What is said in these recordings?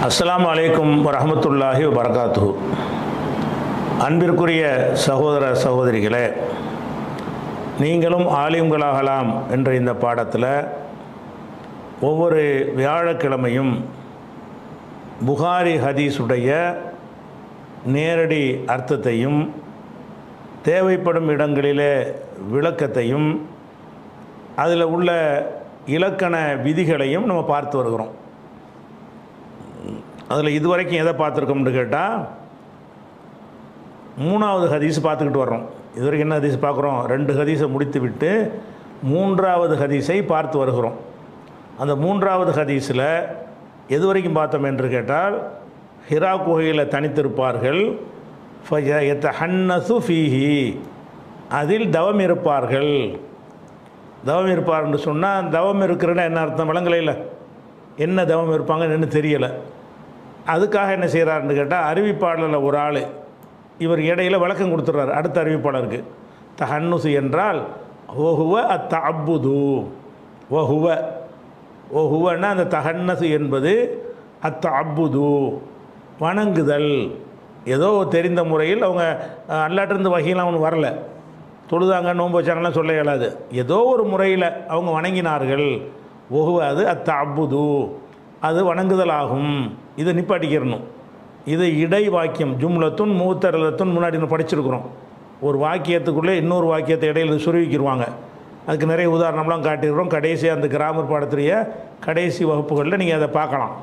அஸ்ஸலாமு அலைக்கும் வரஹமத்துல்லாஹி வபரகாத்துஹு அன்பிற்குரிய சகோதர சகோதரிகளே நீங்களும் ஆலிம்களாகலாம் என்ற இந்த பாடத்தில் ஒவ்வொரு வியாழக்கிழமையும் புகாரி ஹதீஸுடைய நேரடி அர்த்தத்தையும் தேவைப்படும் இடங்களிலே விளக்கத்தையும் அதில் உள்ள இலக்கண விதிகளையும் நம்ம பார்த்து வருகிறோம் அதில் இதுவரைக்கும் எதை பார்த்துருக்கோம்னு கேட்டால் மூணாவது ஹதீஸ் பார்த்துக்கிட்டு வர்றோம் இதுவரைக்கும் என்ன ஹதீஸ் பார்க்குறோம் ரெண்டு ஹதீஸை முடித்து விட்டு மூன்றாவது ஹதீஸை பார்த்து வருகிறோம் அந்த மூன்றாவது ஹதீஸில் எது வரைக்கும் பார்த்தோம் என்று கேட்டால் ஹிரா குகையில் தனித்திருப்பார்கள் ஹன்னசு ஃபீஹி அதில் தவம் இருப்பார்கள் தவம் இருப்பார் என்று சொன்னால் தவம் இருக்கிறன்னா என்ன அர்த்தம் விளங்கலையில் என்ன தவம் இருப்பாங்கன்னு இன்னும் தெரியலை அதுக்காக என்ன செய்கிறாருன்னு கேட்டால் அறிவிப்பாளரில் ஒரு ஆள் இவர் இடையில விளக்கம் கொடுத்துட்றாரு அடுத்த அறிவிப்பாளருக்கு தஹன்னுசு என்றால் ஓஹுவ அத்த அப்புது ஓஹுவ ஓஹுவன்னா அந்த தஹன்னசு என்பது அத்த அப்புது வணங்குதல் ஏதோ தெரிந்த முறையில் அவங்க அஹ், அல்லாட்டிருந்து வகையெல்லாம் ஒன்று வரல தொழுதாங்க நோன்பு வச்சாங்கலாம் சொல்ல இயலாது ஏதோ ஒரு முறையில் அவங்க வணங்கினார்கள் ஒகுவ அது அத்த அப்புது அது வணங்குதல் ஆகும் இதை நிப்பாட்டிக்கிறணும் இது இடை வாக்கியம் ஜும்லத்துன் மூத்தரலத்துன் முன்னாடி நம்ம படிச்சிருக்கிறோம் ஒரு வாக்கியத்துக்குள்ளே இன்னொரு வாக்கியத்தை இடையில சுருவிக்கிடுவாங்க அதுக்கு நிறைய உதாரணம்லாம் காட்டிடுறோம் கடைசி அந்த கிராமர் பாடத்துடைய கடைசி வகுப்புகளில் நீங்கள் அதை பார்க்கலாம்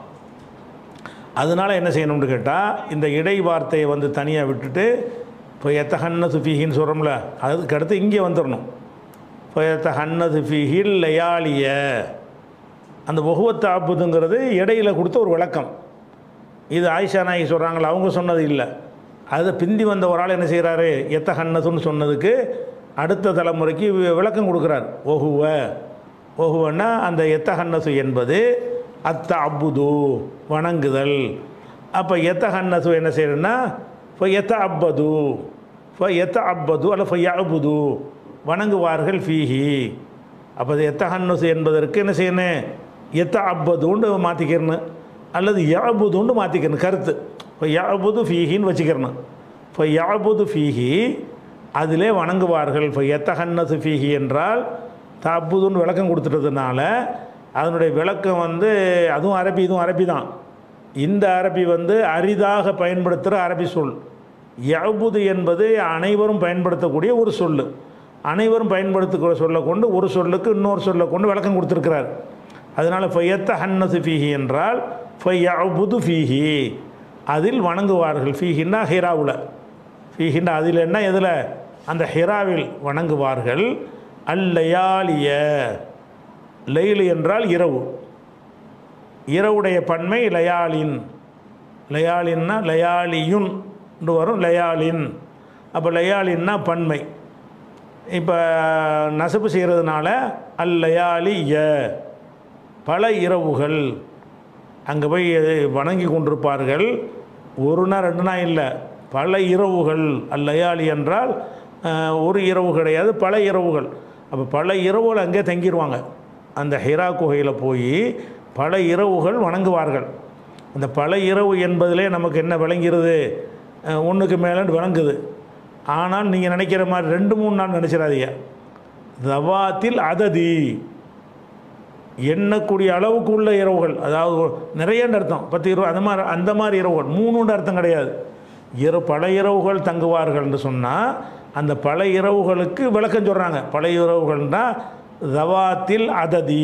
அதனால் என்ன செய்யணும்னு கேட்டால் இந்த இடை வார்த்தையை வந்து தனியாக விட்டுட்டு இப்போ எத்தஹன்னது ஃபீஹின்னு சொல்கிறோம்ல அதுக்கு அடுத்து இங்கே வந்துடணும் இப்போ எத்தஹன்னது ஃபீஹில் லயாலிய அந்த ஒகுவத்து ஆப்புதுங்கிறது இடையில கொடுத்த ஒரு விளக்கம் இது ஆயிஷா நாயகி சொல்கிறாங்களா அவங்க சொன்னது இல்லை அது பிந்தி வந்த ஒரு ஆள் என்ன செய்கிறாரு எத்த ஹன்னதுன்னு சொன்னதுக்கு அடுத்த தலைமுறைக்கு வி- விளக்கம் கொடுக்குறார் ஒகுவ ஒகுவன்னா அந்த எத்த ஹன்னசு என்பது அத்த அப்புது வணங்குதல் அப்போ எத்த ஹன்னசு என்ன செய்யணும்னா இப்போ எத்த அப்பது இப்போ எத்த அப்பது அல்ல இப்போ அபுது வணங்குவார்கள் ஃபீஹி அப்போ அது எத்த ஹன்னசு என்பதற்கு என்ன செய்யணும் எத்த அப்பதுன்னு மாற்றிக்கிறணும் அல்லது யாபுதுன்னு மாற்றிக்கணும் கருத்து இப்போ யாபுது ஃபீஹின்னு வச்சுக்கிறணும் இப்போ யாபுது ஃபீஹி அதிலே வணங்குவார்கள் இப்போ எத்த ஹன்னசு ஃபீஹி என்றால் தப்புதுன்னு விளக்கம் கொடுத்துட்டதுனால அதனுடைய விளக்கம் வந்து அதுவும் அரபி இதுவும் அரபி தான் இந்த அரபி வந்து அரிதாக பயன்படுத்துகிற அரபி சொல் யபுது என்பது அனைவரும் பயன்படுத்தக்கூடிய ஒரு சொல் அனைவரும் பயன்படுத்துகிற சொல்லை கொண்டு ஒரு சொல்லுக்கு இன்னொரு சொல்லை கொண்டு விளக்கம் கொடுத்துருக்கிறார் அதனால் ஃபையத்த ஹன்னசு ஃபீஹி என்றால் ஃபையபுது ஃபீஹி அதில் வணங்குவார்கள் ஃபீஹின்னா ஹிராவில் ஃபீஹின்னா அதில் என்ன எதில் அந்த ஹிராவில் வணங்குவார்கள் அல்லயாலிய லைலு என்றால் இரவு இரவுடைய பன்மை லயாலின் லயாலின்னா லயாலியுன் என்று வரும் லயாலின் அப்போ லயாலின்னா பன்மை இப்போ நசப்பு செய்கிறதுனால அல் லயாலிய பல இரவுகள் அங்கே போய் வணங்கி கொண்டிருப்பார்கள் ஒரு நாள் ரெண்டு நாள் இல்லை பல இரவுகள் அல்லயாளி என்றால் அஹ், ஒரு இரவு கிடையாது பல இரவுகள் அப்போ பல இரவுகள் அங்கே தங்கிடுவாங்க அந்த ஹிரா குகையில் போய் பல இரவுகள் வணங்குவார்கள் அந்த பல இரவு என்பதிலே நமக்கு என்ன விளங்கிறது அஹ், ஒன்றுக்கு மேலே விளங்குது ஆனால் நீங்கள் நினைக்கிற மாதிரி ரெண்டு மூணு நாள் நினச்சிடாதீங்க தவாத்தில் அததி எண்ணக்கூடிய அளவுக்கு உள்ள இரவுகள் அதாவது ஒரு- நிறையன்னு அர்த்தம் பத்து இரவு அந்த மாதிரி அந்த மாதிரி இரவுகள் மூணுன்ற அர்த்தம் கிடையாது இரு பல இரவுகள் தங்குவார்கள் என்று சொன்னால் அந்த பல இரவுகளுக்கு விளக்கம் சொல்கிறாங்க பல இரவுகள்னா தவாத்தில் அததி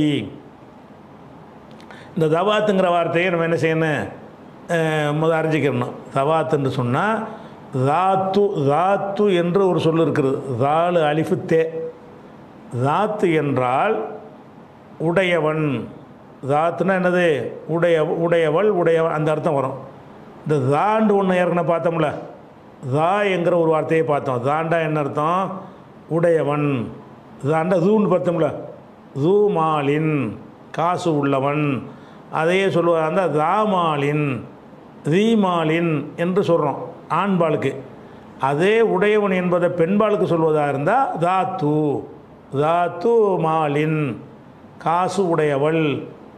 இந்த தவாத்துங்கிற வார்த்தையை நம்ம என்ன செய்யணும் அஹ், முத அறிஞ்சிக்கிறணும் தவாத்துன்னு சொன்னால் தாத்து தாத்து என்று ஒரு சொல் இருக்குது தாலு அலிஃபு தே தாத்து என்றால் உடையவன் தாத்துனா என்னது உடைய உடையவள் உடையவன் அந்த அர்த்தம் வரும் இந்த தாண்டு ஒன்று ஏற்கனவே பார்த்தோம்ல தா என்கிற ஒரு வார்த்தையை பார்த்தோம் தாண்டா என்ன அர்த்தம் உடையவன் தாண்டா ஜூன்னு பார்த்தோம்ல ஜூ மாலின் காசு உள்ளவன் அதையே சொல்லுவார் அந்த தாமாலின் தீமாலின் என்று சொல்கிறோம் ஆண்பாளுக்கு அதே உடையவன் என்பதை பெண்பாளுக்கு சொல்வதாக இருந்தால் தாத்து தாத்து மாலின் காசு உடையவள்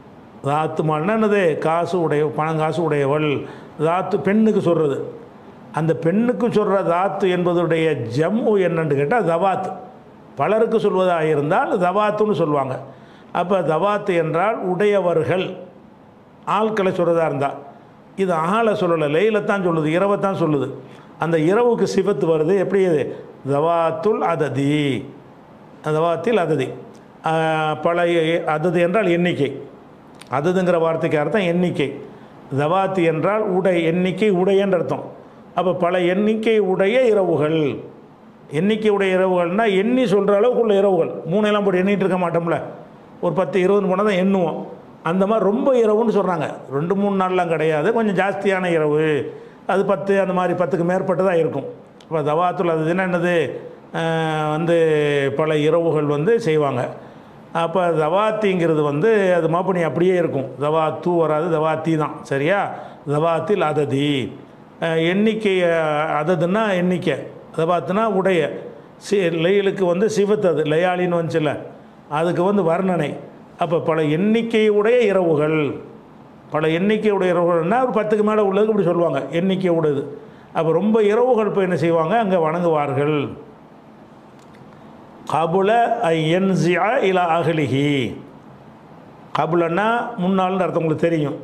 தாத்து மால்னா என்னது காசு உடைய பணம் காசு உடையவள் தாத்து பெண்ணுக்கு சொல்கிறது அந்த பெண்ணுக்கு சொல்கிற தாத்து என்பதுடைய ஜம்மு என்னன்னு கேட்டால் தவாத் பலருக்கு சொல்வதாக இருந்தால் தவாத்துன்னு சொல்லுவாங்க அப்போ தவாத்து என்றால் உடையவர்கள் ஆட்களை சொல்கிறதா இருந்தால் இது ஆளை சொல்லலை லைல தான் சொல்லுது இரவை தான் சொல்லுது அந்த இரவுக்கு சிவத்து வருது எப்படி இது தவாத்துல் அததி தவாத்தில் அததி ஆஹ், பல எ- அதது என்றால் எண்ணிக்கை அததுங்கிற வார்த்தைக்கு அர்த்தம் எண்ணிக்கை தவாத்தி என்றால் உடை எண்ணிக்கை உடையன்ற அர்த்தம் அப்போ பல எண்ணிக்கை உடைய இரவுகள் எண்ணிக்கை உடைய இரவுகள்னால் எண்ணி சொல்கிற அளவுக்குள்ள இரவுகள் மூணையெல்லாம் போட்டு எண்ணிட்டு இருக்க மாட்டோம்ல ஒரு பத்து இருபது போனால் தான் எண்ணுவோம் அந்த மாதிரி ரொம்ப இரவுன்னு சொல்கிறாங்க ரெண்டு மூணு நாள்லாம் கிடையாது கொஞ்சம் ஜாஸ்தியான இரவு அது பத்து அந்த மாதிரி பத்துக்கு மேற்பட்டதாக இருக்கும் இப்போ தவாத்துல் அது என்ன என்னது ஆஹ் வந்து பல இரவுகள் வந்து செய்வாங்க அப்போ தவாத்திங்கிறது வந்து அது மாப்பணி அப்படியே இருக்கும் தவாத்து வராது தவாத்தி தான் சரியா தவாத்தில் அததி அஹ் எண்ணிக்கை அஹ், அததுன்னா எண்ணிக்கை தவாத்துனா உடைய சி லெயிலுக்கு வந்து சிவத்தது லயாலின்னு வந்துச்சுல்ல அதுக்கு வந்து வர்ணனை அப்போ பல எண்ணிக்கையுடைய இரவுகள் பல எண்ணிக்கையுடைய இரவுகள்னா ஒரு பத்துக்கு மேலே உள்ளதுக்கு இப்படி சொல்லுவாங்க எண்ணிக்கை உடையது அப்போ ரொம்ப இரவுகள் போய் என்ன செய்வாங்க அங்கே வணங்குவார்கள் கபுல என்சியா இலா அகலிஹி கபுலன்னா முன்னாள்னு அர்த்தம் உங்களுக்கு தெரியும்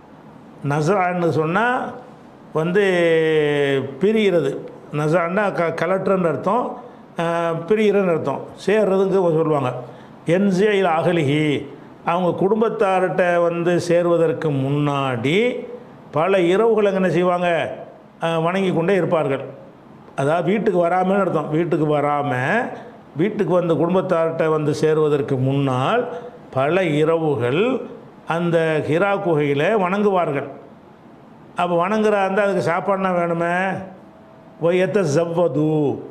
நசரான்னு சொன்னால் வந்து பிரிகிறது நசான்னா க கலட்டுறன்னு அர்த்தம் அஹ், பிரிகிறன்னு அர்த்தம் சேர்றதுங்க சொல்லுவாங்க என்சியா இலா அகலிஹி அவங்க குடும்பத்தார்கிட்ட வந்து சேர்வதற்கு முன்னாடி பல இரவுகள் அங்கே என்ன செய்வாங்க அஹ், வணங்கி கொண்டே இருப்பார்கள் அதாவது வீட்டுக்கு வராமல்னு அர்த்தம் வீட்டுக்கு வராமல் வீட்டுக்கு வந்து குடும்பத்தார்கிட்ட வந்து சேருவதற்கு முன்னால் பல இரவுகள் அந்த ஹிரா குகையில் வணங்குவார்கள் அப்போ வணங்குற அந்த அதுக்கு சாப்பாடுனா வேணுமே ஒய்யத்த ஜவ்வது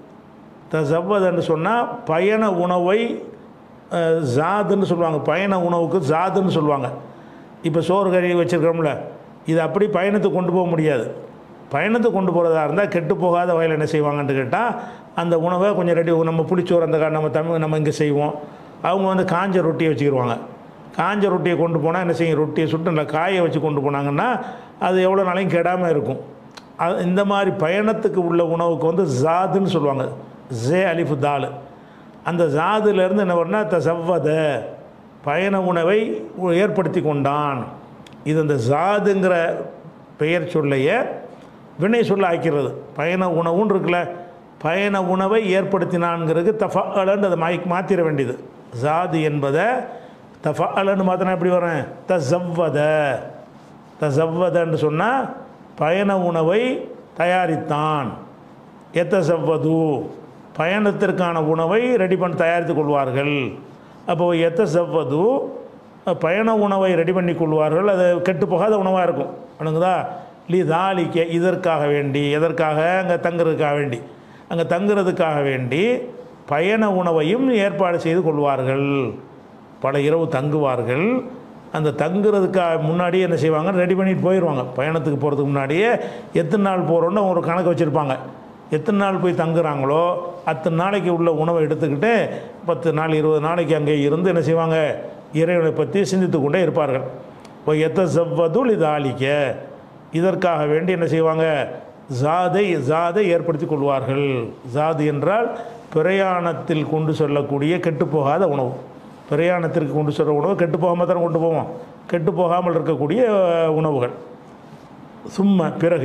த ஜவ்வதுன்னு சொன்னால் பயண உணவை அஹ், ஜாதுன்னு சொல்லுவாங்க பயண உணவுக்கு ஜாதுன்னு சொல்லுவாங்க இப்போ சோறு கறி வச்சுருக்கோம்ல இது அப்படி பயணத்துக்கு கொண்டு போக முடியாது பயணத்துக்கு கொண்டு போகிறதா இருந்தால் கெட்டு போகாத வகையில் என்ன செய்வாங்கன்னு கேட்டால் அந்த உணவை கொஞ்சம் ரெடி நம்ம புளிச்சோறு அந்த கா- நம்ம தமிழ் நம்ம இங்கே செய்வோம் அவங்க வந்து காஞ்ச ரொட்டியை வச்சுக்கிடுவாங்க காஞ்ச ரொட்டியை கொண்டு போனால் என்ன செய்யும் ரொட்டியை சுட்டு நல்லா காய வச்சு கொண்டு போனாங்கன்னா அது எவ்வளோ நாளையும் கெடாமல் இருக்கும் அது இந்த மாதிரி பயணத்துக்கு உள்ள உணவுக்கு வந்து ஜாதுன்னு சொல்லுவாங்க ஜே அலிஃபு தாலு அந்த ஜாதுலேருந்து என்ன பண்ணால் த சவ்வத பயண உணவை ஏற்படுத்தி கொண்டான் இது அந்த ஜாதுங்கிற பெயர் சொல்லைய வினை சொல்ல ஆக்கிறது பயண உணவுன்னு இருக்குல்ல பயண உணவை ஏற்படுத்தினான்ங்கிறது தஃபாலன்னு அதை மாய் மாற்றிட வேண்டியது ஜாது என்பதை தஃபாலன்னு மாற்றினா எப்படி வரேன் த ஜவ்வத தசவ்வதன்னு சொன்னால் பயண உணவை தயாரித்தான் எத்தசவ்வது பயணத்திற்கான உணவை ரெடி பண்ணி தயாரித்து கொள்வார்கள் அப்போ எத்தசவ்வது பயண உணவை ரெடி பண்ணி கொள்வார்கள் அது கெட்டு போகாத உணவாக இருக்கும் வணங்குதா லி தாலிக்க இதற்காக வேண்டி எதற்காக அங்கே தங்குறதுக்காக வேண்டி அங்கே தங்குறதுக்காக வேண்டி பயண உணவையும் ஏற்பாடு செய்து கொள்வார்கள் பல இரவு தங்குவார்கள் அந்த தங்குறதுக்காக முன்னாடியே என்ன செய்வாங்க ரெடி பண்ணிட்டு போயிடுவாங்க பயணத்துக்கு போகிறதுக்கு முன்னாடியே எத்தனை நாள் போகிறோன்னு ஒரு கணக்கு வச்சுருப்பாங்க எத்தனை நாள் போய் தங்குறாங்களோ அத்தனை நாளைக்கு உள்ள உணவை எடுத்துக்கிட்டு பத்து நாள் இருபது நாளைக்கு அங்கே இருந்து என்ன செய்வாங்க இறைவனை பற்றி சிந்தித்து கொண்டே இருப்பார்கள் இப்போ எத்த செவ்வதுள் இது ஆளிக்க இதற்காக வேண்டி என்ன செய்வாங்க ஜாதை ஜாதை ஏற்படுத்தி கொள்வார்கள் ஜாது என்றால் பிரயாணத்தில் கொண்டு செல்லக்கூடிய கெட்டுப்போகாத உணவு பிரயாணத்திற்கு கொண்டு செல்ற உணவு கெட்டு போகாமல் தானே கொண்டு போவோம் கெட்டு போகாமல் இருக்கக்கூடிய அஹ், உணவுகள் சும்மா பிறகு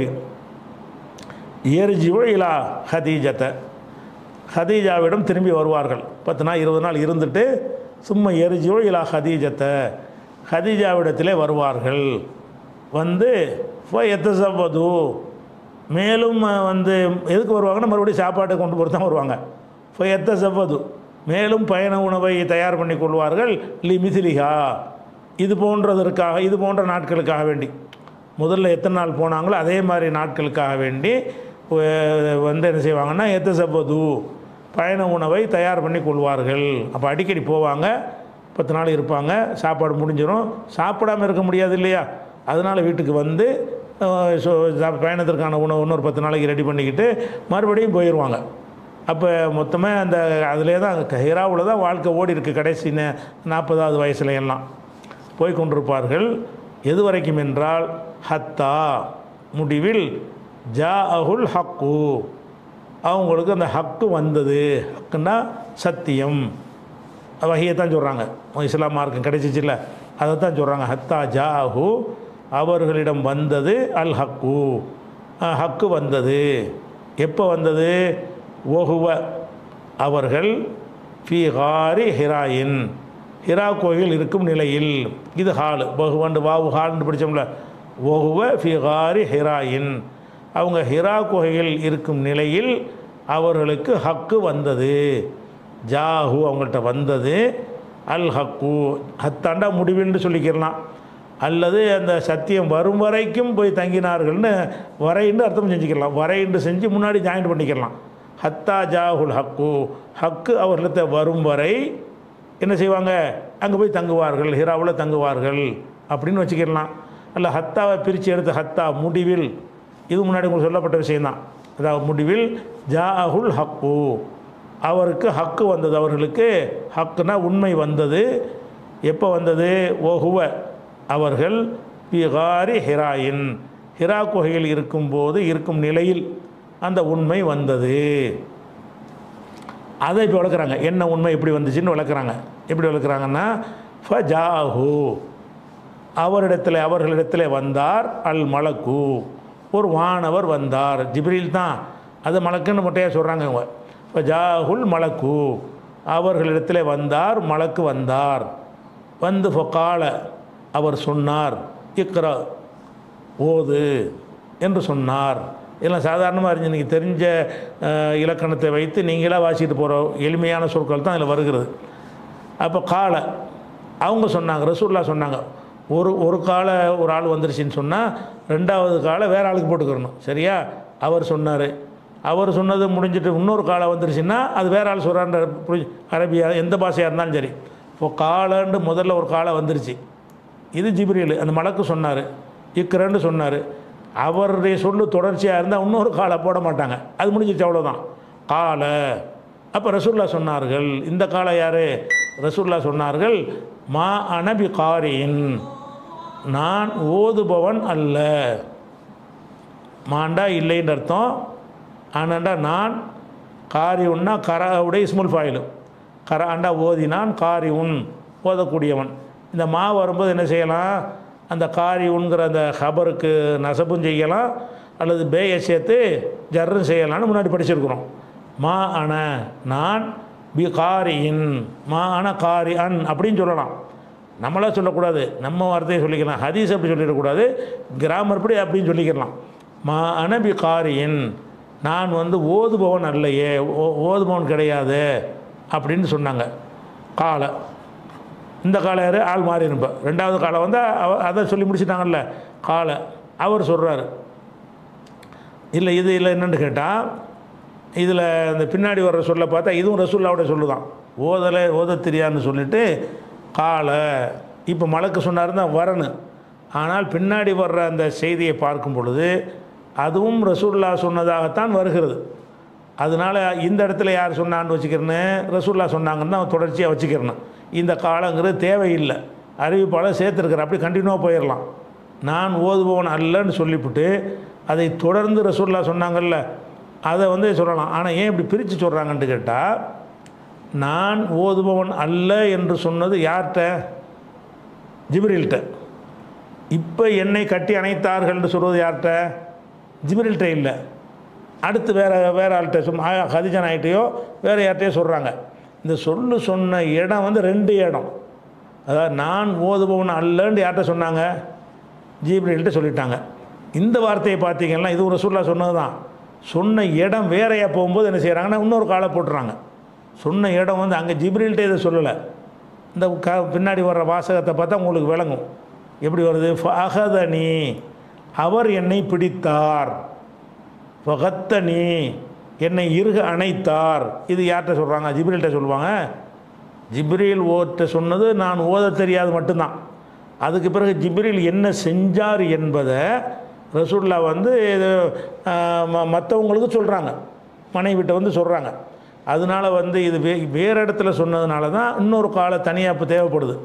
ஏர்ஜிவோ இலா ஹதீஜத்தை ஹதீஜாவிடம் திரும்பி வருவார்கள் பத்து நாள் இருபது நாள் இருந்துட்டு சும்மா எரிஜிவோ இலா ஹதீஜத்தை ஹதீஜாவிடத்திலே வருவார்கள் வந்து எத்தசவது மேலும் அஹ், வந்து எதுக்கு வருவாங்கன்னா மறுபடியும் சாப்பாட்டை கொண்டு போகிறது தான் வருவாங்க எத்த செவ்வது மேலும் பயண உணவை தயார் பண்ணி கொள்வார்கள் லி மிதிலிகா இது போன்றதற்காக இது போன்ற நாட்களுக்காக வேண்டி முதல்ல எத்தனை நாள் போனாங்களோ அதே மாதிரி நாட்களுக்காக வேண்டி அஹ், வந்து என்ன செய்வாங்கன்னா எத்த செவ்வது பயண உணவை தயார் பண்ணி கொள்வார்கள் அப்போ அடிக்கடி போவாங்க பத்து நாள் இருப்பாங்க சாப்பாடு முடிஞ்சிடும் சாப்பிடாம இருக்க முடியாது இல்லையா அதனால் வீட்டுக்கு வந்து அஹ், ஸோ சா- பயணத்திற்கான உணவு இன்னொரு பத்து நாளைக்கு ரெடி பண்ணிக்கிட்டு மறுபடியும் போயிடுவாங்க அப்போ மொத்தமாக அந்த அதிலே தான் ஹிராவில் தான் வாழ்க்கை ஓடி இருக்கு கடைசி நே- நாற்பதாவது வயசுல எல்லாம் போய் கொண்டிருப்பார்கள் எது வரைக்கும் என்றால் ஹத்தா முடிவில் ஜா அகுல் ஹக்கு அவங்களுக்கு அந்த ஹக்கு வந்தது ஹக்குன்னா சத்தியம் வகையை தான் சொல்கிறாங்க இஸ்லாம் மார்க்கம் கிடைச்சிச்சுல்ல அதை தான் சொல்கிறாங்க ஹத்தா ஜாஹு அவர்களிடம் வந்தது அல் ஹக்கு அஹ், ஹக்கு வந்தது எப்போ வந்தது ஒஹுவ அவர்கள் ஃபி ஹாரி ஹிராயின் ஹிரா கோயில் இருக்கும் நிலையில் இது ஹால் பகுவண்டு வாவு ஹால்னு படித்தோம்ல ஒஹுவ ஃபி ஹாரி ஹிராயின் அவங்க ஹிரா குகையில் இருக்கும் நிலையில் அவர்களுக்கு ஹக்கு வந்தது ஜாஹு அவங்கள்ட்ட வந்தது அல் ஹக்கு ஹத்தாண்டா முடிவுன்னு சொல்லிக்கிறலாம் அல்லது அந்த சத்தியம் வரும் வரைக்கும் போய் தங்கினார்கள்னு வரைன்னு அர்த்தம் செஞ்சுக்கலாம் வரைன்னு செஞ்சு முன்னாடி ஜாயின் பண்ணிக்கலாம் ஹத்தா ஜாஹுல் ஹக்கு ஹக்கு அவர்களிட்ட வரும் வரை என்ன செய்வாங்க அங்கே போய் தங்குவார்கள் ஹிராவில் தங்குவார்கள் அப்படின்னு வச்சுக்கிடலாம் அல்ல ஹத்தாவை பிரித்து எடுத்து ஹத்தா முடிவில் இது முன்னாடி உங்களுக்கு சொல்லப்பட்ட விஷயந்தான் அதாவது முடிவில் ஜாஹுல் ஹக்கு அவருக்கு ஹக்கு வந்தது அவர்களுக்கு ஹக்குனா உண்மை வந்தது எப்போ வந்தது ஓஹுவ அவர்கள் பிகாரி ஹிராயின் ஹிரா குகையில் இருக்கும்போது இருக்கும் நிலையில் அந்த உண்மை வந்தது அதை இப்போ விளக்குறாங்க என்ன உண்மை எப்படி வந்துச்சுன்னு விளக்குறாங்க எப்படி விளக்குறாங்கன்னா ஃபஜாஹு அவரிடத்தில் அவர்களிடத்தில் வந்தார் அல் மலக்கு ஒரு வானவர் வந்தார் ஜிப்ரீல் தான் அது மலக்குன்னு மொட்டையாக சொல்கிறாங்க இவங்க ஃபஜாஹுல் மலக்கு அவர்களிடத்தில் வந்தார் மலக்கு வந்தார் வந்து ஃபொக்கால அவர் சொன்னார் இக்ரா ஓது என்று சொன்னார் இதெல்லாம் சாதாரணமாக இருந்துச்சு நீங்கள் தெரிஞ்ச அஹ், இலக்கணத்தை வைத்து நீங்களாக வாசிட்டு போகிற எளிமையான சொற்கள் தான் அதில் வருகிறது அப்போ காலை அவங்க சொன்னாங்க ரசூல்லா சொன்னாங்க ஒரு ஒரு காலை ஒரு ஆள் வந்துருச்சுன்னு சொன்னால் ரெண்டாவது காலை வேற ஆளுக்கு போட்டுக்கிறணும் சரியா அவர் சொன்னார் அவர் சொன்னது முடிஞ்சிட்டு இன்னொரு காலை வந்துருச்சுன்னா அது வேற ஆள் சொல்கிறான்ற புரிஞ்சு அரபியா எந்த பாஷையாக இருந்தாலும் சரி இப்போ காலன்னு முதல்ல ஒரு காலை வந்துருச்சு இது ஜிப்ரீல் அந்த மலக்கு சொன்னார் இக்ரன்னு சொன்னார் அவருடைய சொல்லு தொடர்ச்சியாக இருந்தால் இன்னொரு காலை போட மாட்டாங்க அது முடிஞ்சிச்சு அவ்வளோதான் காலை அப்போ ரசூல்லா சொன்னார்கள் இந்த காலை யார் ரசூல்லா சொன்னார்கள் மா அனபி காரின் நான் ஓதுபவன் அல்ல மாண்டா இல்லைன்னு அர்த்தம் ஆனாண்டா நான் காரி உன்னா கராவுடைய இஸ்முல் ஃபாயிலு கராண்டா ஓதினான் காரி உன் ஓதக்கூடியவன் இந்த மா வரும்போது என்ன செய்யலாம் அந்த காரி உன்கிற அந்த ஹபருக்கு நசபும் செய்யலாம் அல்லது பேயை சேர்த்து ஜர்ரும் செய்யலாம்னு முன்னாடி படிச்சிருக்கிறோம் மா அன நான் பி காரியின் மா அன காரி அன் அப்படின்னு சொல்லலாம் நம்மளா சொல்லக்கூடாது நம்ம வார்த்தையை சொல்லிக்கலாம் ஹதீஸ் அப்படி சொல்லிடக்கூடாது கிராமர் படி அப்படின்னு சொல்லிக்கலாம் மா அனபி காரியின் நான் வந்து ஓதுபவன் அல்லையே ஓ- ஓதுபவன் கிடையாது அப்படின்னு சொன்னாங்க காலை இந்த காலை யார் ஆள் மாறி இருப்ப ரெண்டாவது காலை வந்து அவ- அதை சொல்லி முடிச்சிட்டாங்கல்ல காலை அவர் சொல்கிறாரு இல்லை இது இல்லை என்னன்னு கேட்டால் இதில் இந்த பின்னாடி வர்ற சொல்ல பார்த்தா இதுவும் ரசூல்லாவோட சொல்லு தான் ஓதலை ஓத தெரியாதுன்னு சொல்லிட்டு காலை இப்போ மலக்கு சொன்னார் தான் வரணும் ஆனால் பின்னாடி வர்ற அந்த செய்தியை பார்க்கும் பொழுது அதுவும் ரசூல்லா சொன்னதாகத்தான் வருகிறது அதனால் இந்த இடத்துல யார் சொன்னான்னு வச்சுக்கிறேன்னு ரசூல்லா சொன்னாங்கன்னு தான் தொடர்ச்சியாக வச்சுக்கிறணும் இந்த காலங்கிறது தேவையில்லை அறிவிப்பாளர் சேர்த்துருக்கிற அப்படி கண்டினியூவாக போயிடலாம் நான் ஓதுபவன் அல்லன்னு சொல்லிவிட்டு அதை தொடர்ந்து ரசூல்லா சொன்னாங்கல்ல அதை வந்து சொல்லலாம் ஆனால் ஏன் இப்படி பிரித்து சொல்கிறாங்கன்ட்டு கேட்டால் நான் ஓதுபவன் அல்ல என்று சொன்னது யார்கிட்ட ஜிப்ரில்கிட்ட இப்போ என்னை கட்டி அணைத்தார்கள்னு சொல்வது யார்கிட்ட ஜிப்ரில்கிட்ட இல்லை அடுத்து வேற வேற ஆள்கிட்ட சும்மா ஹதிஜா நாயிட்டையோ வேறு யார்கிட்டயோ சொல்கிறாங்க இந்த சொல்லு சொன்ன இடம் வந்து ரெண்டு இடம் அதாவது நான் ஓதுபவன் அல்லன்னு யார்கிட்ட சொன்னாங்க ஜீப்ரில்கிட்ட சொல்லிட்டாங்க இந்த வார்த்தையை பார்த்தீங்கன்னா இது ஒரு ரசூல்லா சொன்னது தான் சொன்ன இடம் வேறையாக போகும்போது என்ன செய்கிறாங்கன்னா இன்னொரு காலை போட்டுறாங்க சொன்ன இடம் வந்து அங்கே ஜிப்ரில்கிட்ட இதை சொல்லலை இந்த க பின்னாடி வர்ற வாசகத்தை பார்த்தா உங்களுக்கு விளங்கும் எப்படி வருது ஃபஹதனி அவர் என்னை பிடித்தார் ஃபகத்தனி என்னை இருக அணைத்தார் இது யார்கிட்ட சொல்கிறாங்க ஜிப்ரில்கிட்ட சொல்லுவாங்க ஜிப்ரீல் ஓட்ட சொன்னது நான் ஓத தெரியாது மட்டும்தான் அதுக்கு பிறகு ஜிப்ரீல் என்ன செஞ்சார் என்பதை ரசூல்லா வந்து இது மற்றவங்களுக்கு சொல்கிறாங்க மனைவிட்ட வந்து சொல்கிறாங்க அதனால வந்து இது வே வேறு இடத்துல சொன்னதுனால தான் இன்னொரு காலை தனியாக இப்போ தேவைப்படுது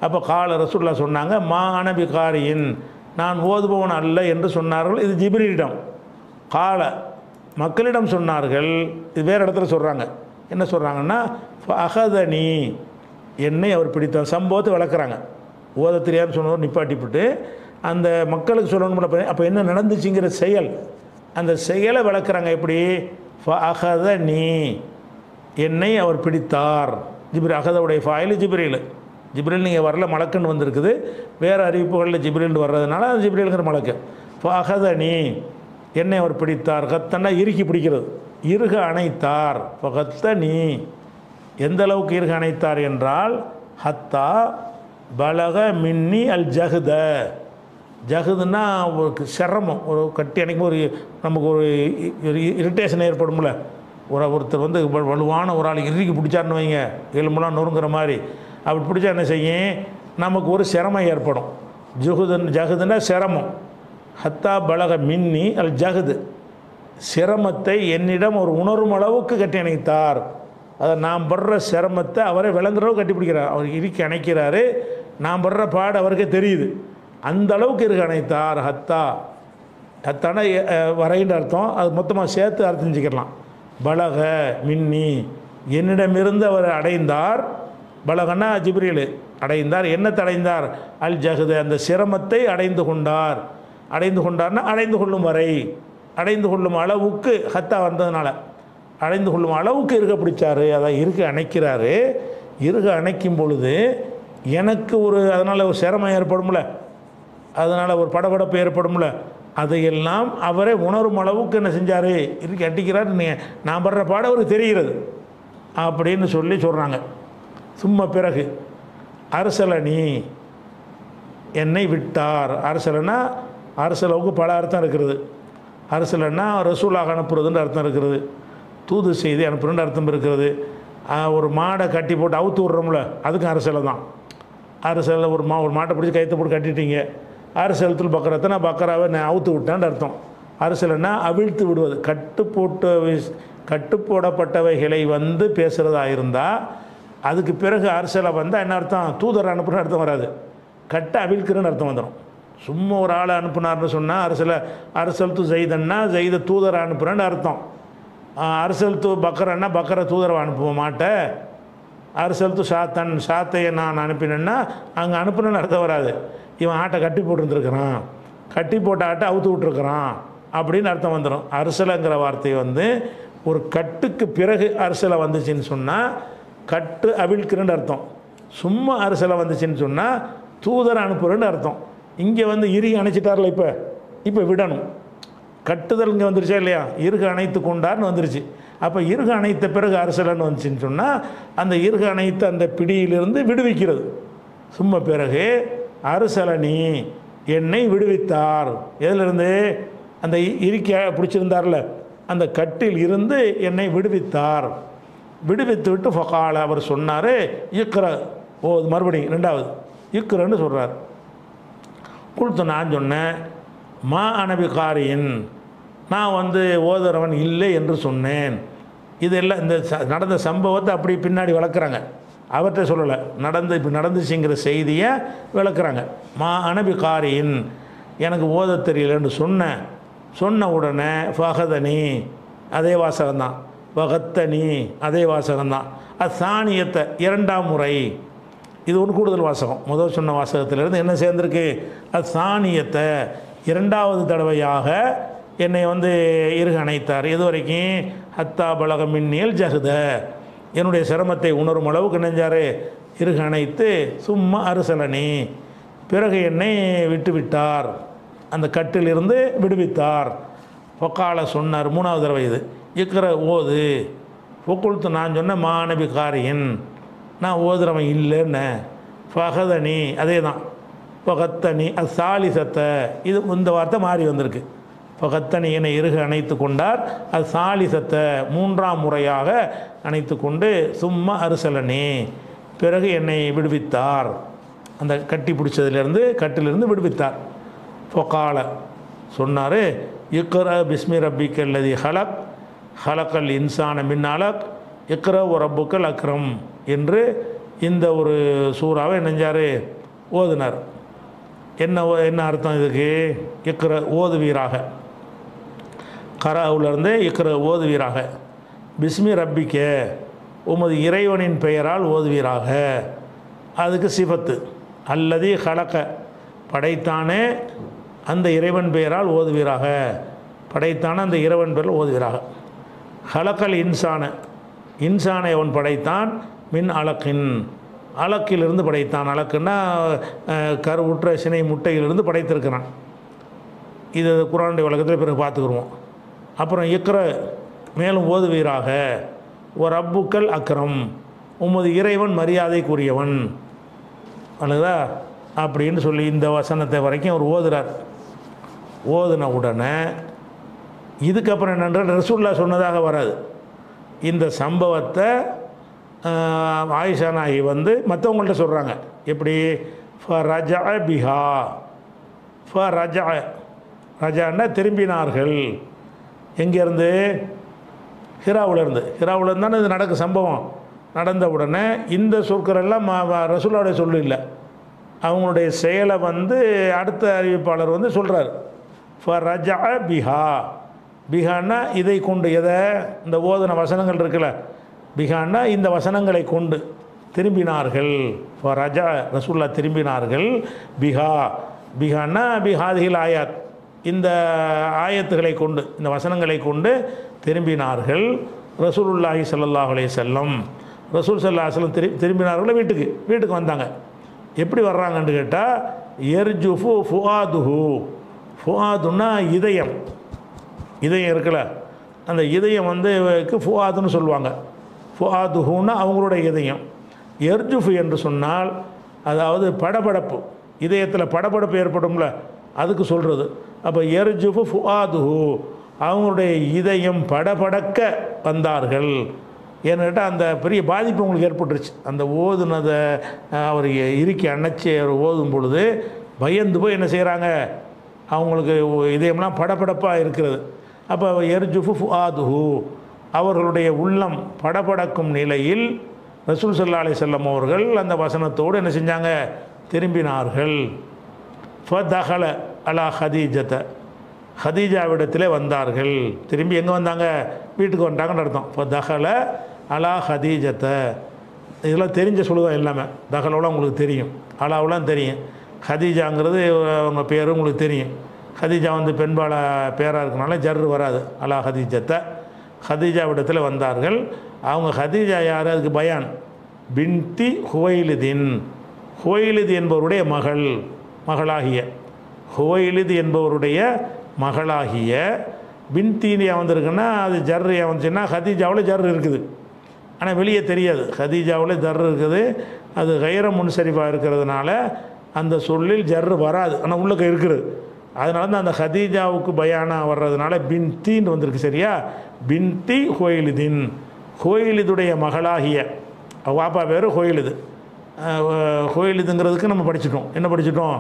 அப்போ கால ரசூல்லா சொன்னாங்க மா அனபிகாரியின் நான் ஓதுபவன் அல்ல என்று சொன்னார்கள் இது ஜிப்ரீலிடம் கால மக்களிடம் சொன்னார்கள் இது வேறு இடத்துல சொல்கிறாங்க என்ன சொல்கிறாங்கன்னா அகதனி என்னை அவர் பிடித்த சம்பவத்தை விளக்குறாங்க ஓத தெரியாதுன்னு சொன்னவர் நிப்பாட்டிவிட்டு அந்த மக்களுக்கு சொல்லணும் அப்போ என்ன நடந்துச்சுங்கிற செயல் அந்த செயலை விளக்குறாங்க எப்படி அகத நீ என்னை அவர் பிடித்தார் ஜிப்ரி அகதவுடைய ஃபாயில் ஜிப்ரீல் ஜிப்ரில் நீங்கள் வரல மலக்குன்னு வந்திருக்குது வேறு அறிவிப்புகளில் ஜிப்ரில் வர்றதுனால அது ஜிப்ரிலுங்கிற மலக்கு அகத நீ என்னை அவர் பிடித்தார் கத்தன்னா இறுக்கி பிடிக்கிறது இருக அணைத்தார் கத்த நீ எந்த அளவுக்கு இருக அணைத்தார் என்றால் ஹத்தா பலக மின்னி அல் ஜஹுத ஜஹுதுன்னா ஒரு சிரமம் ஒரு கட்டி அணைக்கும் ஒரு நமக்கு ஒரு இரிட்டேஷன் ஏற்படும்ல ஒரு ஒருத்தர் வந்து வலு- வலுவான ஒரு ஆள் இறுக்கி பிடிச்சாருன்னு வைங்க எலும்புலாம் நொறுங்குற மாதிரி அப்படி பிடிச்சா என்ன செய்யும் நமக்கு ஒரு சிரமம் ஏற்படும் ஜுகுதன் ஜகுதுன்னா சிரமம் ஹத்தா பலக மின்னி அல் ஜகுது சிரமத்தை என்னிடம் ஒரு உணரும் அளவுக்கு கட்டி அணைத்தார் அதை நான் படுற சிரமத்தை அவரை விளங்குற அளவுக்கு கட்டி பிடிக்கிறார் அவர் இறுக்கி அணைக்கிறாரு நான் படுற பாடு அவருக்கே தெரியுது அந்த அளவுக்கு இருக்கு அணைத்தார் ஹத்தா ஹத்தானா அஹ், வரைன்ற அர்த்தம் அது மொத்தமாக சேர்த்து அர்த்தம் செஞ்சுக்கலாம் பலக மின்னி என்னிடமிருந்து அவர் அடைந்தார் பலகன்னா ஜிப்ரீல் அடைந்தார் என்னத்தை அடைந்தார் அல் ஜஹது அந்த சிரமத்தை அடைந்து கொண்டார் அடைந்து கொண்டார்னா அடைந்து கொள்ளும் வரை அடைந்து கொள்ளும் அளவுக்கு ஹத்தா வந்ததுனால அடைந்து கொள்ளும் அளவுக்கு இருக்க பிடிச்சாரு அதை இருக்க அணைக்கிறாரு இருக அணைக்கும் பொழுது எனக்கு ஒரு அதனால் ஒரு சிரமம் ஏற்படும்ல அதனால் ஒரு படபடப்பு ஏற்படும்ல அதையெல்லாம் அவரே உணரும் அளவுக்கு என்ன செஞ்சார் இருக்கு அட்டிக்கிறார் நீ நான் படுற பாடம் அவருக்கு தெரிகிறது அப்படின்னு சொல்லி சொல்கிறாங்க சும்மா பிறகு அரசலனி என்னை விட்டார் அரசலனா அரசலவுக்கு பல அர்த்தம் இருக்கிறது அரசலன்னா ரசூலாக அனுப்புறதுன்னு அர்த்தம் இருக்கிறது தூது செய்தி அனுப்புறதுன்னு அர்த்தம் இருக்கிறது ஆஹ், ஒரு மாடை கட்டி போட்டு அவுத்து விட்றோம்ல அதுக்கும் அரசலை தான் அரசலில் ஒரு மா ஒரு மாட்டை பிடிச்சி கைத்தை போட்டு கட்டிட்டீங்க அரசலத்தில் பக்கரத்தை நான் பக்கராவை நான் அவுத்து விட்டேன்னு அர்த்தம் அரசலைன்னா அவிழ்த்து விடுவது கட்டு போட்ட வி- கட்டு போடப்பட்டவைகளை வந்து பேசுகிறதா இருந்தால் அதுக்கு பிறகு அரசலை வந்தால் என்ன அர்த்தம் தூதர் அனுப்புன்னு அர்த்தம் வராது கட்டை அவிழ்க்கிறன்னு அர்த்தம் வந்துடும் சும்மா ஒரு ஆளை அனுப்புனார்னு சொன்னால் அரசலை அரசல் து ஜெய்தன்னா ஜெய்த தூதரை அனுப்புகிறேன்னு அர்த்தம் ஆஹ், அரசல் து பக்கரன்னா பக்கரை தூதரை அனுப்ப மாட்டேன் அரசல் து சாத்தன் சாத்தையை நான் அனுப்பினேன்னா அங்கே அனுப்புனேன்னு அர்த்தம் வராது இவன் ஆட்டை கட்டி போட்டுருந்துருக்கிறான் கட்டி போட்ட ஆட்டை அவுத்து விட்டுருக்குறான் அப்படின்னு அர்த்தம் வந்துடும் அரசலைங்கிற வார்த்தை வந்து ஒரு கட்டுக்கு பிறகு அரசலை வந்துச்சுன்னு சொன்னால் கட்டு அவிழ்க்கிறேன்னு அர்த்தம் சும்மா அரசலை வந்துச்சுன்னு சொன்னால் தூதரை அனுப்புறேன்னு அர்த்தம் இங்கே வந்து இறுகி அணைச்சிட்டார்ல இப்போ இப்போ விடணும் கட்டுதல் இங்கே வந்துருச்சா இல்லையா இருக அணைத்து கொண்டார்னு வந்துருச்சு அப்போ இருக அணைத்த பிறகு அரசலன்னு வந்துச்சுன்னு சொன்னால் அந்த இருக அணைத்த அந்த பிடியிலிருந்து விடுவிக்கிறது சும்மா பிறகு அரசலனி என்னை விடுவித்தார் எதிலிருந்து அந்த இ- இறுக்கி பிடிச்சிருந்தார்ல அந்த கட்டில் இருந்து என்னை விடுவித்தார் விடுவித்து விட்டு ஃபகால அவர் சொன்னார் இக்ர ஓ இது மறுபடியும் ரெண்டாவது இக்ரன்னு சொல்கிறார் கொடுத்து நான் சொன்னேன் மா அனபிகாரியின் நான் வந்து ஓதுறவன் இல்லை என்று சொன்னேன் இதெல்லாம் இந்த ச- நடந்த சம்பவத்தை அப்படி பின்னாடி வளர்க்குறாங்க அவர்கிட்ட சொல்லலை நடந்து இப்படி நடந்துச்சுங்கிற செய்தியை விளக்குறாங்க மா அனபிகாரியின் எனக்கு ஓத தெரியலன்னு சொன்னேன் சொன்ன உடனே ஃபகதனி அதே வாசகம்தான் ஃபகத்தனி அதே வாசகம்தான் அது சாணியத்தை இரண்டாம் முறை இது ஒன்று கூடுதல் வாசகம் முதல் சொன்ன வாசகத்திலிருந்து என்ன சேர்ந்திருக்கு அது சாணியத்தை இரண்டாவது தடவையாக என்னை வந்து இருக அணைத்தார் இது வரைக்கும் ஹத்தா பலக மின்னியல் ஜகுத என்னுடைய சிரமத்தை உணரும் அளவுக்கு நெஞ்சார் இருக அணைத்து சும்மா அரசலனி பிறகு என்னை விட்டு விட்டார் அந்த கட்டிலிருந்து விடுவித்தார் பொக்கால சொன்னார் மூணாவது தடவை இது இக்கிற ஓது பொக்குழுத்து நான் சொன்ன மாணவி காரியன் நான் ஓதுறவன் இல்லைன்னு ஃபகதனி அதே தான் ஃபகத்தனி அது சாலிசத்தை இது இந்த வார்த்தை மாறி வந்திருக்கு ஃபகத்தனி என்னை இறுக அணைத்து கொண்டார் அது சாலிசத்தை மூன்றாம் முறையாக அணைத்து கொண்டு சும்மா அரிசலனி பிறகு என்னை விடுவித்தார் அந்த கட்டி பிடிச்சதுலேருந்து கட்டிலிருந்து விடுவித்தார் ஃபொகால சொன்னார் இக்ர பிஸ்மி ரப்பிக் அல்லதி ஹலக் ஹலக்கல் இன்சான மின் அலக் இக்ர ரப்புக்கல் அக்ரம் என்று இந்த ஒரு சூறாவை நெஞ்சார் ஓதுனார் என்ன ஓ- என்ன அர்த்தம் இதுக்கு இக்கிற ஓதுவீராக கராவுலேருந்து இக்கிற ஓதுவீராக பிஸ்மி ரப்பிக்க உமது இறைவனின் பெயரால் ஓதுவீராக அதுக்கு சிபத்து அல்லது கலக்க படைத்தானே அந்த இறைவன் பெயரால் ஓதுவீராக படைத்தான அந்த இறைவன் பெயரில் ஓதுவீராக ஹலக்கல் இன்சான இன்சானை அவன் படைத்தான் மின் அலக்கின் அலக்கிலிருந்து படைத்தான் அலக்குன்னா அஹ், கருவுற்ற சினை முட்டையிலிருந்து படைத்திருக்கிறான் இது குரானுடைய வழக்கத்தில் பிறகு பார்த்துக்குருவோம் அப்புறம் இக்ர மேலும் ஓதுவீராக ஒரு அப்புக்கள் அக்ரம் உமது இறைவன் மரியாதைக்குரியவன் அல்லதா அப்படின்னு சொல்லி இந்த வசனத்தை வரைக்கும் அவர் ஓதுறார் ஓதுன உடனே இதுக்கப்புறம் என்னென்றால் ரசூல்லா சொன்னதாக வராது இந்த சம்பவத்தை ஆஹ், ஆயிஷா நாயகி வந்து மற்றவங்கள்ட்ட சொல்கிறாங்க எப்படி ஃப ரஜா பிஹா ஃப ரஜா ரஜான்னா திரும்பினார்கள் எங்கேருந்து ஹிராவுலேருந்து ஹிராவுலேருந்து தானே இது நடக்கும் சம்பவம் நடந்த உடனே இந்த சொற்கள் எல்லாம் ம- ம- ரசூலுடைய சொல்லு இல்லை அவங்களுடைய செயலை வந்து அடுத்த அறிவிப்பாளர் வந்து சொல்கிறார் ஃப ரஜா பிஹா பிஹான்னா இதை கொண்டு எதை இந்த ஓதன வசனங்கள் இருக்குல்ல பிஹான்னா இந்த வசனங்களை கொண்டு திரும்பினார்கள் ஃப ரஜா ரசூல்லா திரும்பினார்கள் பிஹா பிஹான்னா பிஹாதிகள் ஆயாத் இந்த ஆயத்துகளை கொண்டு இந்த வசனங்களை கொண்டு திரும்பினார்கள் ரசூலுல்லாஹி ஸல்லல்லாஹு அலைஹி வஸல்லம் ரசூல் ஸல்லல்லாஹு அலைஹி வஸல்லம் திரு திரும்பினார்கள் வீட்டுக்கு வீட்டுக்கு வந்தாங்க எப்படி வர்றாங்கன்னு கேட்டால் எர்ஜுஃபு ஃபுஆதுஹு ஃபுஆதுன்னா இதயம் இதயம் இருக்குல்ல அந்த இதயம் வந்து க்கு ஃபுஆதுன்னு சொல்லுவாங்க ஃபுஆதுஹுன்னா அவங்களுடைய இதயம் எர்ஜுஃபு என்று சொன்னால் அதாவது படபடப்பு இதயத்தில் படபடப்பு ஏற்படும்ல அதுக்கு சொல்கிறது அப்போ எர்ஜுஃபு ஃபுஆதுஹு அவங்களுடைய இதயம் படபடக்க வந்தார்கள் ஏன்னு கேட்டால் அந்த பெரிய பாதிப்பு உங்களுக்கு ஏற்பட்டுருச்சு அந்த ஓதுனதை அஹ், அவர் இறுக்கி அணைச்சி அவர் ஓதும் பொழுது பயந்து போய் என்ன செய்கிறாங்க அவங்களுக்கு இதயம்லாம் படபடப்பாக இருக்கிறது அப்போ எர்ஜுஃபு ஃபுஆதுஹு அவர்களுடைய உள்ளம் படபடக்கும் நிலையில் ரசூல் ஸல்லல்லாஹு அலைஹி வஸல்லம் அவர்கள் அந்த வசனத்தோடு என்ன செஞ்சாங்க திரும்பினார்கள் ஃபதஹல அலா ஹதீஜத்தை ஹதீஜாவிடத்திலே வந்தார்கள் திரும்பி எங்கே வந்தாங்க வீட்டுக்கு வந்துட்டாங்கன்னு அர்த்தம் இப்போ தகல அலா ஹதீஜத்தை இதெல்லாம் தெரிஞ்ச சொல்லுதான் எல்லாமே தகலோலாம் உங்களுக்கு தெரியும் அலாவெலாம் தெரியும் ஹதீஜாங்கிறது அவங்க பேர் உங்களுக்கு தெரியும் ஹதீஜா வந்து பெண்பால பேராக இருக்கனால ஜர்ரு வராது அலா ஹதீஜத்தை ஹதீஜாவிடத்தில் வந்தார்கள் அவங்க ஹதீஜா யார் அதுக்கு பயான் பின்தி ஹுவைலிதின் ஹுவைலிது என்பவருடைய மகள் மகளாகிய ஹுவைலிது என்பவருடைய மகளாகிய பின்தீனியா வந்திருக்குன்னா அது ஜர்ரியா வந்துச்சுன்னா ஹதீஜாவில் ஜர் இருக்குது ஆனால் வெளியே தெரியாது ஹதீஜாவில் ஜர் இருக்குது அது கைர முன்சரிஃபாக இருக்கிறதுனால அந்த சொல்லில் ஜர்ரு வராது ஆனால் உள்ளக்க இருக்குது அதனால தான் அந்த ஹதீஜாவுக்கு பயானா வர்றதுனால பின்தின்னு வந்திருக்கு சரியா பின்தி ஹோயிலிதின் ஹோயிலிதுடைய மகளாகிய அவ பாப்பா பேர் ஹோயிலிது ஹோயிலிதுங்கிறதுக்கு நம்ம படிச்சிட்டோம் என்ன படிச்சிட்டோம்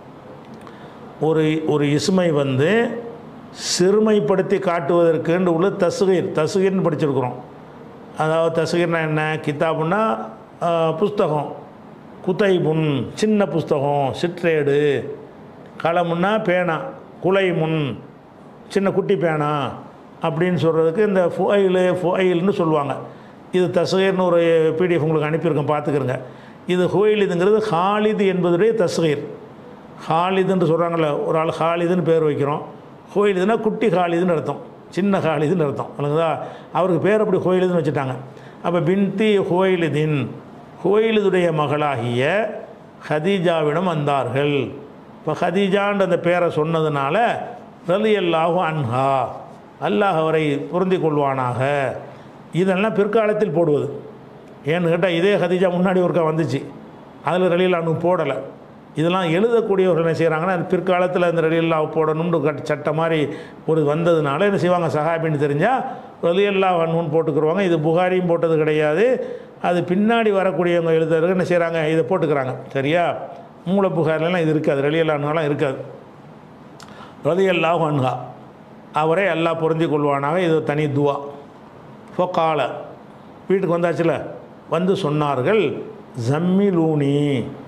ஒரு ஒரு இஸ்மை வந்து சிறுமைப்படுத்தி காட்டுவதற்குன்னு உள்ள தசுகீர் தசுகீர்னு படிச்சிருக்கிறோம் அதாவது தசுகீர்னா என்ன கித்தாபுன்னா ஆஹ், புஸ்தகம் குத்தைபுன் சின்ன புஸ்தகம் சிற்றேடு கலமுன்னா பேனா குலைமுன் சின்ன குட்டி பேனா அப்படின்னு சொல்கிறதுக்கு இந்த ஃபுஐலு ஃபுஐல்னு சொல்லுவாங்க இது தஸ்கீர்னு ஒரு பிடிஎஃப் உங்களுக்கு அனுப்பியிருக்கேன் பார்த்துக்கிறங்க இது ஹுவைலிதுங்கிறது ஹாலிது என்பதுடைய தஸ்கீர் ஹாலிதுன்னு சொல்கிறாங்கல்ல ஒரு ஆள் ஹாலிதுன்னு பேர் வைக்கிறோம் ஹோயிலுதுன்னா குட்டி ஹாலிதுன்னு அர்த்தம் சின்ன ஹாலிதுன்னு அர்த்தம் இல்லைங்களா அவருக்கு பேர் அப்படி ஹோயிலுதுன்னு வச்சுட்டாங்க அப்போ பின்தி ஹோயிலுதின் ஹோயிலுதுடைய மகளாகிய ஹதீஜாவிடம் வந்தார்கள் இப்போ ஹதீஜான்ற அந்த பேரை சொன்னதுனால ரலி அல்லாஹும் அன்ஹா அல்லாஹ் அவரை பொருந்தி கொள்வானாக இதெல்லாம் பிற்காலத்தில் போடுவது ஏன்னு கேட்டால் இதே ஹதீஜா முன்னாடி ஒருக்கா வந்துச்சு அதில் ரலியல் அனு போடலை இதெல்லாம் எழுதக்கூடியவர்கள் என்ன செய்கிறாங்கன்னா அது பிற்காலத்தில் அந்த ரலியல்லா போடணும்னு கட் சட்டை மாதிரி ஒரு வந்ததுனால என்ன செய்வாங்க சஹாபின்னு தெரிஞ்சால் ரலியல்லா அனுன்னு போட்டுக்குருவாங்க இது புகாரியும் போட்டது கிடையாது அது பின்னாடி வரக்கூடியவங்க எழுதுறதுக்கு என்ன செய்கிறாங்க இதை போட்டுக்கிறாங்க சரியா மூல புகார்லாம் இது இருக்காது ரலியல்லானுலாம் இருக்காது ரலியல்லாஹு அன்ஹா அவரை அல்லாஹ் பொருந்தி கொள்வானாக இது தனி துவா ஃபொக்கால வீட்டுக்கு வந்தாச்சுல வந்து சொன்னார்கள் ஜம்மிலூனி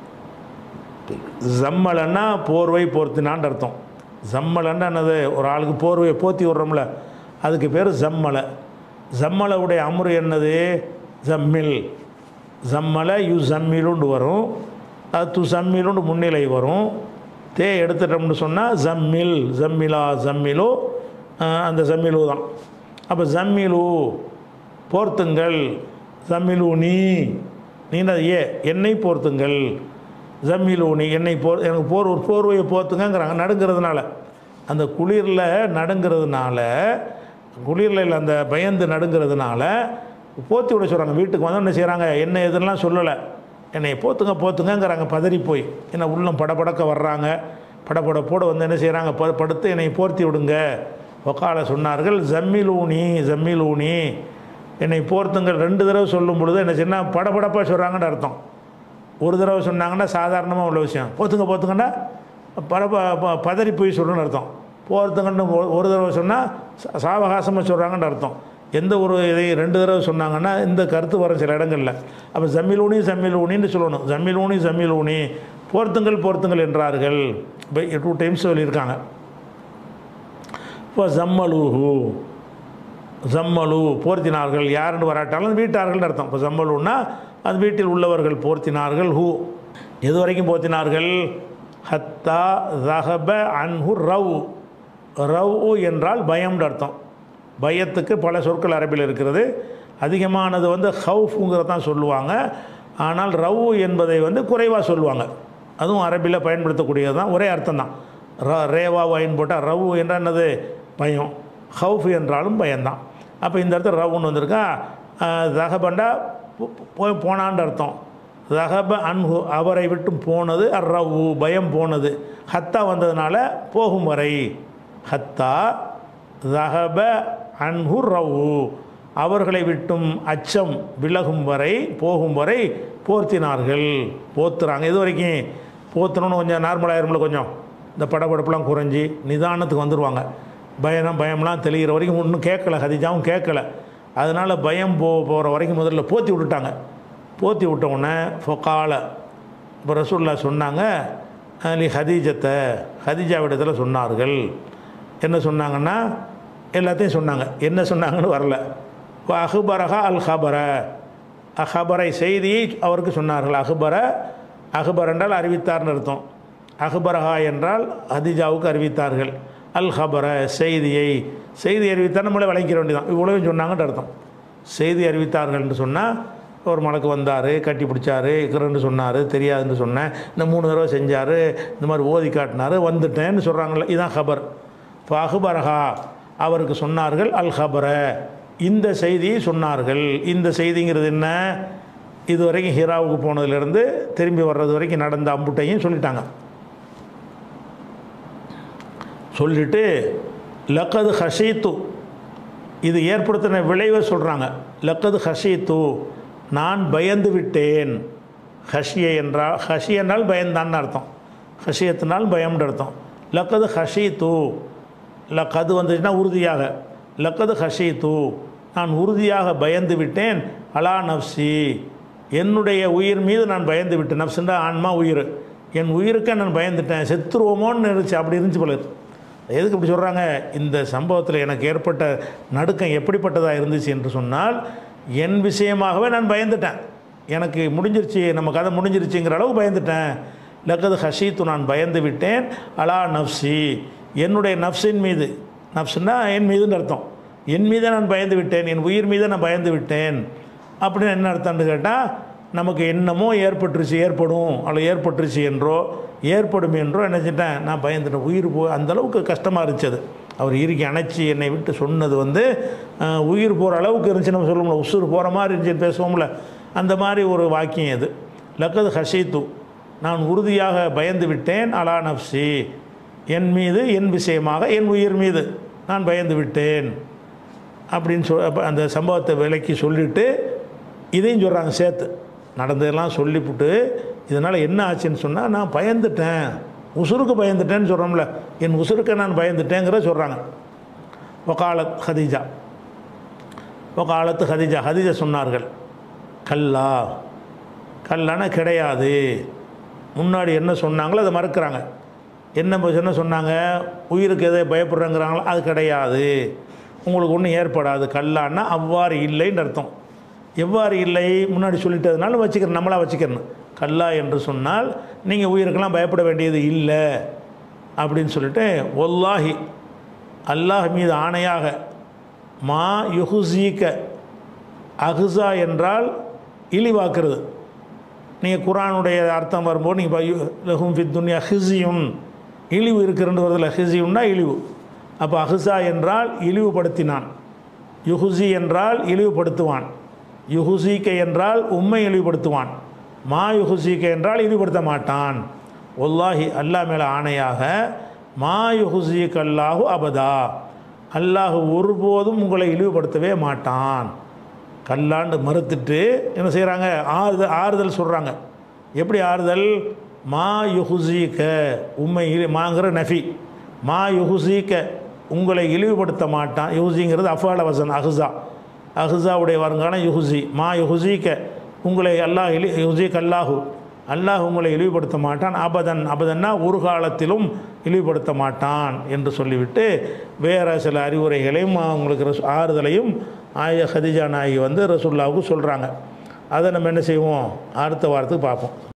ஜம்மலன்னா போர்வை போர்த்தினான்னு அர்த்தம் ஜம்மலன்னா என்னது ஒரு ஆளுக்கு போர்வையை போத்தி விட்றோம்ல அதுக்கு பேர் ஜம்மலை ஜம்மலவுடைய அமுறு என்னது ஜம்மில் ஜம்மல யு ஜம்மிலுண்டு வரும் அது து ஜம்மிலுண்டு முன்னிலை வரும் தே எடுத்துட்டோம்னு சொன்னால் ஜம்மில் ஜம்மிலா ஜம்மிலு அஹ், அந்த ஜம்மிலு தான் அப்போ ஜம்மிலு போர்த்துங்கள் ஜம்மிலு நீ நீண்ட ஏ என்னை போர்த்துங்கள் ஜம்மிலூனி என்னை போர் எனக்கு போர் ஒரு போர்வையை போர்த்துங்கங்கிறாங்க நடுங்கிறதுனால அந்த குளிரில் நடுங்கிறதுனால குளிரில் இல்லை அந்த பயந்து நடுங்கிறதுனால போத்தி விட சொல்கிறாங்க வீட்டுக்கு வந்து என்ன செய்கிறாங்க என்ன எதுலாம் சொல்லலை என்னை போத்துங்க போத்துங்கங்கிறாங்க பதறி போய் என்ன உள்ளம் படபடக்க வர்றாங்க படபடப்போடு வந்து என்ன செய்கிறாங்க ப படுத்து என்னை போர்த்தி விடுங்க ஒக்கால சொன்னார்கள் ஜம்மிலூனி ஜம்மிலூனி என்னை போர்த்துங்கள் ரெண்டு தடவை சொல்லும் பொழுது என்ன சின்ன படபடப்பாக சொல்கிறாங்கன்னு அர்த்தம் ஒரு தடவை சொன்னாங்கன்னா சாதாரணமாக உள்ள விஷயம் போத்துங்க போத்துங்கன்னா பட ப- பதறி போய் சொல்லணும்னு அர்த்தம் போகிறதுங்கன்னு ஒரு தடவை சொன்னால் சாவகாசமாக சொல்கிறாங்கன்னு அர்த்தம் எந்த ஒரு இதை ரெண்டு தடவை சொன்னாங்கன்னா இந்த கருத்து வரும் சில இடங்களில் அப்போ ஜம்மிலூனி ஜம்மிலூனின்னு சொல்லணும் ஜம்மிலூனி ஜம்மிலூனி போர்த்துங்கள் போர்த்துங்கள் என்றார்கள் இப்போ டூ டைம்ஸ் சொல்லியிருக்காங்க இப்போ ஜம்மலூஹு ஜம்மலு போர்த்தினார்கள் யாருன்னு வராட்டாலும் வீட்டார்கள் அர்த்தம் இப்போ ஜம்மலுன்னா அது வீட்டில் உள்ளவர்கள் போர்த்தினார்கள் ஹூ எது வரைக்கும் போர்த்தினார்கள் ஹத்தா ரஹப அன்ஹு ரவ் ரவ் என்றால் பயம்னு அர்த்தம் பயத்துக்கு பல சொற்கள் அரபில் இருக்கிறது அதிகமானது வந்து ஹவுஃபுங்கிறத தான் சொல்லுவாங்க ஆனால் ரவு என்பதை வந்து குறைவாக சொல்லுவாங்க அதுவும் அரபியில் பயன்படுத்தக்கூடியது தான் ஒரே அர்த்தம் தான் ர ரேவா வாயின் போட்டால் ரவு என்றால் என்னது பயம் ஹவுஃப் என்றாலும் பயம்தான் அப்போ இந்த இடத்துல ரவுன்னு வந்திருக்கா ரகபண்டா போய் போனான்னு அர்த்தம் ரகப அன்ஹு அவரை விட்டு போனது அர் ரவு பயம் போனது ஹத்தா வந்ததுனால போகும் வரை ஹத்தா ரஹப அன்ஹு ரவு அவர்களை விட்டும் அச்சம் விலகும் வரை போகும் வரை போர்த்தினார்கள் போத்துறாங்க இது வரைக்கும் போத்தணும்னு கொஞ்சம் நார்மலாயிரும்ல கொஞ்சம் இந்த படபடப்புலாம் குறைஞ்சி நிதானத்துக்கு வந்துடுவாங்க பயம் பயம்லாம் தெளிகிற வரைக்கும் ஒன்றும் கேட்கல ஹதிஜாவும் கேட்கல அதனால் பயம் போ போகிற வரைக்கும் முதல்ல போத்தி விட்டுட்டாங்க போத்தி விட்ட உடனே ஃபொக்கால இப்போ ரசூல்லா சொன்னாங்க அலி ஹதீஜத்தை ஹதீஜாவிடத்தில் சொன்னார்கள் என்ன சொன்னாங்கன்னா எல்லாத்தையும் சொன்னாங்க என்ன சொன்னாங்கன்னு வரல இப்போ அஹுபரஹா அல் ஹபர அஹபரை செய்தியை அவருக்கு சொன்னார்கள் அஹுபர அஹுபர் என்றால் அறிவித்தார்னு அர்த்தம் அஹுபரஹா என்றால் ஹதிஜாவுக்கு அறிவித்தார்கள் அல் ஹபர செய்தியை செய்தி அறிவித்தார் நம்மளே விளங்கிற வேண்டியதான் இவ்வளவு சொன்னாங்கன்னு அர்த்தம் செய்தி அறிவித்தார்கள் என்று சொன்னால் ஒரு மலக்கு வந்தார் கட்டி பிடிச்சாரு இருக்கிறன்னு சொன்னார் தெரியாதுன்னு சொன்னேன் இந்த மூணு தடவை செஞ்சார் இந்த மாதிரி ஓதி காட்டினார் வந்துட்டேன்னு சொல்கிறாங்களே இதுதான் ஹபர் இப்போ அஹுபரஹா அவருக்கு சொன்னார்கள் அல் ஹபர இந்த செய்தியை சொன்னார்கள் இந்த செய்திங்கிறது என்ன இது வரைக்கும் ஹிராவுக்கு போனதுலேருந்து திரும்பி வர்றது வரைக்கும் நடந்த அம்புட்டையும் சொல்லிட்டாங்க சொல்லிட்டு லக்கது ஹஷீத்து இது ஏற்படுத்தின விளைவை சொல்கிறாங்க லக்கது ஹஷீத்து நான் பயந்து விட்டேன் ஹஷிய என்றால் ஹஷி என்றால் பயந்தான்னு அர்த்தம் ஹஷியத்தினால் பயம்னு அர்த்தம் லக்கது ஹஷீத்து லக்கது வந்துச்சுன்னா உறுதியாக லக்கது ஹஷீத்து நான் உறுதியாக பயந்து விட்டேன் அலா நப்சி என்னுடைய உயிர் மீது நான் பயந்து விட்டேன் நப்சுண்டா ஆன்மா உயிர் என் உயிருக்கே நான் பயந்துட்டேன் செத்துருவோமோன்னு இருந்துச்சு அப்படி இருந்துச்சு போல இருக்கு. எதுக்கு இப்படி சொல்கிறாங்க இந்த சம்பவத்தில் எனக்கு ஏற்பட்ட நடுக்கம் எப்படிப்பட்டதாக இருந்துச்சு என்று சொன்னால் என் விஷயமாகவே நான் பயந்துட்டேன் எனக்கு முடிஞ்சிருச்சு நம்ம கதை முடிஞ்சிருச்சுங்கிற அளவு பயந்துட்டேன் லக்கது ஹஷீத்து நான் பயந்து விட்டேன் அலா நப்சி என்னுடைய நப்சின் மீது நப்சுன்னா என் மீதுன்னு அர்த்தம் என் மீதே நான் பயந்து விட்டேன் என் உயிர் மீதே நான் பயந்து விட்டேன் அப்படின்னு என்ன அர்த்தம்னு கேட்டால் நமக்கு என்னமோ ஏற்பட்டுருச்சு ஏற்படும் அல்ல ஏற்பட்டுருச்சு என்றோ ஏற்படும் என்றோ நினச்சிட்டேன் நான் பயந்துட்டேன் உயிர் போ அந்த அளவுக்கு கஷ்டமாக இருந்துச்சு அது அவர் இறுக்கி அணைச்சி என்னை விட்டு சொன்னது வந்து அஹ், உயிர் போகிற அளவுக்கு இருந்துச்சு நம்ம சொல்லுவோம்ல உசுறு போகிற மாதிரி இருந்துச்சுன்னு பேசுவோம்ல அந்த மாதிரி ஒரு வாக்கியம் இது லக்கது ஹஷீத்து நான் உறுதியாக பயந்து விட்டேன் அலா நப்சி என் மீது என் விஷயமாக என் உயிர் மீது நான் பயந்து விட்டேன் அப்படின்னு சொல் அப்ப அந்த சம்பவத்தை விலைக்கு சொல்லிவிட்டு இதையும் சொல்கிறாங்க சேர்த்து நடந்ததெல்லாம் சொல்லிவிட்டு இதனால் என்ன ஆச்சுன்னு சொன்னால் நான் பயந்துட்டேன் உசுருக்கு பயந்துட்டேன்னு சொல்கிறோம்ல என் உசுருக்கு நான் பயந்துட்டேங்கிற சொல்கிறாங்க ஒகாலத் ஹதீஜா ஒகாலத்து ஹதீஜா ஹதீஜா சொன்னார்கள் கல்லா கல்லான கிடையாது முன்னாடி என்ன சொன்னாங்களோ அதை மறுக்கிறாங்க என்ன ப- என்ன சொன்னாங்க உயிருக்கு எதை பயப்படுறேங்கிறாங்களோ அது கிடையாது உங்களுக்கு ஒன்றும் ஏற்படாது கல்லான்னா அவ்வாறு இல்லைன்னு அர்த்தம் எவ்வாறு இல்லை முன்னாடி சொல்லிட்டதுனால வச்சுக்கிறேன் நம்மளா வச்சுக்கிறணும் கல்லா என்று சொன்னால் நீங்கள் உயிருக்கெல்லாம் பயப்பட வேண்டியது இல்லை அப்படின்னு சொல்லிட்டு ஒல்லாஹி அல்லாஹ் மீது ஆணையாக மா யுஹுசீக்க அஹ்ஸா என்றால் இழிவாக்குறது நீங்கள் குரானுடைய அர்த்தம் வரும்போது நீங்கள் லஹும் ஃபித் துன்யா ஹிசியுன் இழிவு இருக்கிறன்னு வருதுல ஹிசியுன்னா இழிவு அப்போ அஹ்ஸா என்றால் இழிவுபடுத்தினான் யுஹுசி என்றால் இழிவுபடுத்துவான் யுஹுசீக்க என்றால் உண்மை இழிவுபடுத்துவான் மா யுஹுசீக்க என்றால் இழிவுபடுத்த மாட்டான் ஒல்லாஹி அல்லாஹ் மேலே ஆணையாக மா யுஹுசீக் அல்லாஹு அபதா அல்லாஹ் ஒருபோதும் உங்களை இழிவுபடுத்தவே மாட்டான் கல்லாண்டு மறுத்துட்டு என்ன செய்கிறாங்க ஆறுதல் ஆறுதல் சொல்கிறாங்க எப்படி ஆறுதல் மா யுஹுசீக்க உண்மை இழி மாங்கிற நஃபி மா யுஹுசீக்க உங்களை இழிவுபடுத்த மாட்டான் யுஹுசிங்கிறது அஃபால வசன் அஹ்ஸா அஹ்ஸாவுடைய வருங்காலம் யுஹுசி மா யுஹுசீக்க உங்களை அல்லாஹ் இழி யுஹுசீக் அல்லாஹு அல்லாஹ் உங்களை இழிவுபடுத்த மாட்டான் அபதன் அபதன்னா ஒரு காலத்திலும் இழிவுபடுத்த மாட்டான் என்று சொல்லிவிட்டு வேறு சில அறிவுரைகளையும் அவங்களுக்கு ரசு ஆறுதலையும் ஆய ஹதிஜா நாயகி வந்து ரசுல்லாவுக்கு சொல்கிறாங்க அதை நம்ம என்ன செய்வோம் அடுத்த வாரத்துக்கு பார்ப்போம்